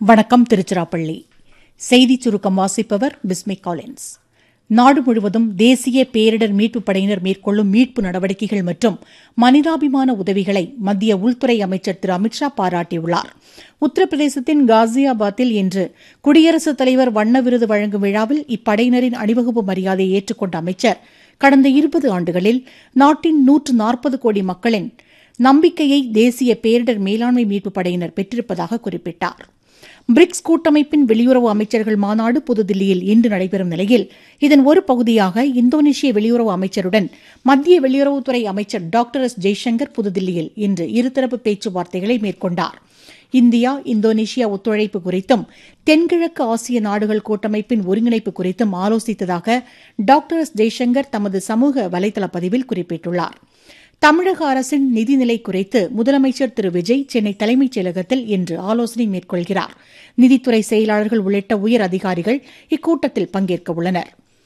வணக்கம் திருச்சிராப்பள்ளி செய்திச் சுருக்கம் வாசிப்பவர் பிஸ்மி காலின்ஸ் நாடு முழுவதும் தேசிய பேரிடர் மீட்புப் படையினர் மேற்கொள்ளும் மீட்பு நடவடிக்கைகள் மற்றும் மனிதாபிமான உதவிகளை மத்திய உள்துறை அமைச்சர் திரு அமித்ஷா பாராட்டியுள்ளார் உத்தரப்பிரதேசத்தின் காசியாபாத்தில் இன்று குடியரசுத் தலைவர் வண்ண விருது வழங்கும் விழாவில் இப்படையினரின் அணிவகுப்பு மரியாதையை ஏற்றுக்கொண்ட அமைச்சர் கடந்த இருபது ஆண்டுகளில் நாட்டின் நூற்று நாற்பது கோடி மக்களின் நம்பிக்கையை தேசிய பேரிடர் மேலாண்மை மீட்புப் படையினர் பெற்றிருப்பதாக குறிப்பிட்டார் பிரிக்ஸ் கூட்டமைப்பின் வெளியுறவு அமைச்சர்கள் மாநாடு புதுதில்லியில் இன்று நடைபெறும் நிலையில் இதன் ஒரு பகுதியாக இந்தோனேஷிய வெளியுறவு அமைச்சருடன் மத்திய வெளியுறவுத்துறை அமைச்சர் டாக்டர் எஸ் ஜெய்சங்கர் புதுதில்லியில் இன்று இருதரப்பு பேச்சுவார்த்தைகளை மேற்கொண்டார் இந்தியா இந்தோனேஷியா ஒத்துழைப்பு குறித்தும் தென்கிழக்கு ஆசிய நாடுகள் கூட்டமைப்பின் ஒருங்கிணைப்பு குறித்தும் ஆலோசித்ததாக டாக்டர் எஸ் ஜெய்சங்கர் தமது சமூக வலைதள பதிவில் குறிப்பிட்டுள்ளாா் தமிழக அரசின் நிதிநிலை குறித்து முதலமைச்சர் திரு விஜய் சென்னை தலைமைச் செயலகத்தில் இன்று ஆலோசனை மேற்கொள்கிறார் நிதித்துறை செயலாளர்கள் உள்ளிட்ட உயர் அதிகாரிகள் இக்கூட்டத்தில் பங்கேற்க உள்ளனர்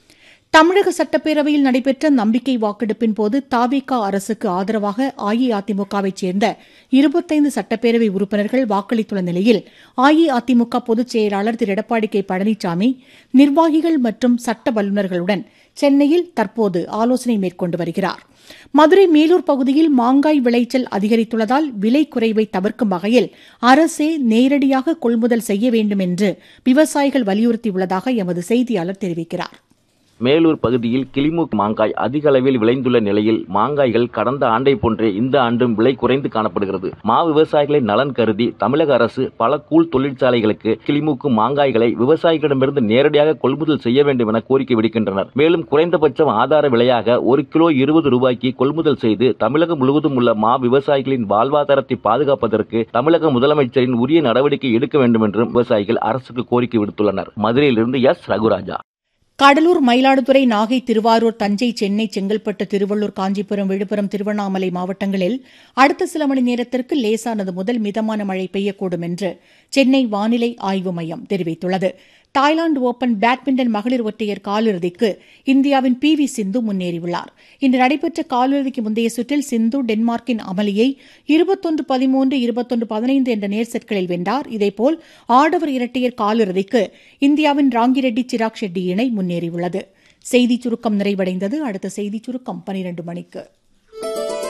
தமிழக சட்டப்பேரவையில் நடைபெற்ற நம்பிக்கை வாக்கெடுப்பின் போது தாவேகா அரசுக்கு ஆதரவாக அஇஅதிமுகவைச் சேர்ந்த இருபத்தைந்து சட்டப்பேரவை உறுப்பினர்கள் வாக்களித்துள்ள நிலையில் அஇஅதிமுக பொதுச் செயலாளர் திரு எடப்பாடி கே பழனிசாமி நிர்வாகிகள் மற்றும் சட்ட வல்லுநர்களுடன் சென்னையில் தற்போது ஆலோசனை மேற்கொண்டு வருகிறார் மதுரை மேலூர் பகுதியில் மாங்காய் விளைச்சல் அதிகரித்துள்ளதால் விலை குறைவை தவிர்க்கும் வகையில் அரசே நேரடியாக கொள்முதல் செய்ய வேண்டும் என்று விவசாயிகள் வலியுறுத்தியுள்ளதாக எமது செய்தியாளர் தெரிவிக்கிறார் மேலூர் பகுதியில் கிளிமூக் மாங்காய் அதிக அளவில் விளைந்துள்ள நிலையில் மாங்காய்கள் கடந்த ஆண்டை போன்றே இந்த ஆண்டும் விலை குறைந்து காணப்படுகிறது மா விவசாயிகளின் நலன் கருதி தமிழக அரசு பல கூழ் தொழிற்சாலைகளுக்கு கிளிமூக்கு மாங்காய்களை விவசாயிகளிடமிருந்து நேரடியாக கொள்முதல் செய்ய வேண்டும் என கோரிக்கை விடுக்கின்றனர் மேலும் குறைந்தபட்சம் ஆதார விலையாக ஒரு கிலோ இருபது ரூபாய்க்கு கொள்முதல் செய்து தமிழகம் முழுவதும் உள்ள மா விவசாயிகளின் வாழ்வாதாரத்தை பாதுகாப்பதற்கு தமிழக முதலமைச்சரின் உரிய நடவடிக்கை எடுக்க வேண்டும் என்றும் விவசாயிகள் அரசுக்கு கோரிக்கை விடுத்துள்ளனர் மதுரையிலிருந்து எஸ் ரகுராஜா கடலூர் மயிலாடுதுறை நாகை திருவாரூர் தஞ்சை சென்னை செங்கல்பட்டு திருவள்ளூர் காஞ்சிபுரம் விழுப்புரம் திருவண்ணாமலை மாவட்டங்களில் அடுத்த சில மணி நேரத்திற்கு லேசானது முதல் மிதமான மழை பெய்யக்கூடும் என்று சென்னை வானிலை ஆய்வு மையம் தெரிவித்துள்ளது தாய்லாந்து ஓபன் பேட்மிண்டன் மகளிர் ஒற்றையர் காலிறுதிக்கு இந்தியாவின் பி வி சிந்து முன்னேறியுள்ளார் இன்று நடைபெற்ற காலிறுதிக்கு முந்தைய சுற்றில் சிந்து டென்மார்க்கின் அமலியை இருபத்தொன்று பதிமூன்று இருபத்தொன்று பதினைந்து என்ற நேர் செட்களில் வென்றார் இதேபோல் ஆடவர் இரட்டையர் காலிறுதிக்கு இந்தியாவின் ராங்கிரெட்டி சிராக் ஷெட்டி இணை முன்னேறியுள்ளது செய்திச் சுருக்கம் நிறைவடைந்தது அடுத்த செய்திச் சுருக்கம் பனிரண்டு மணிக்கு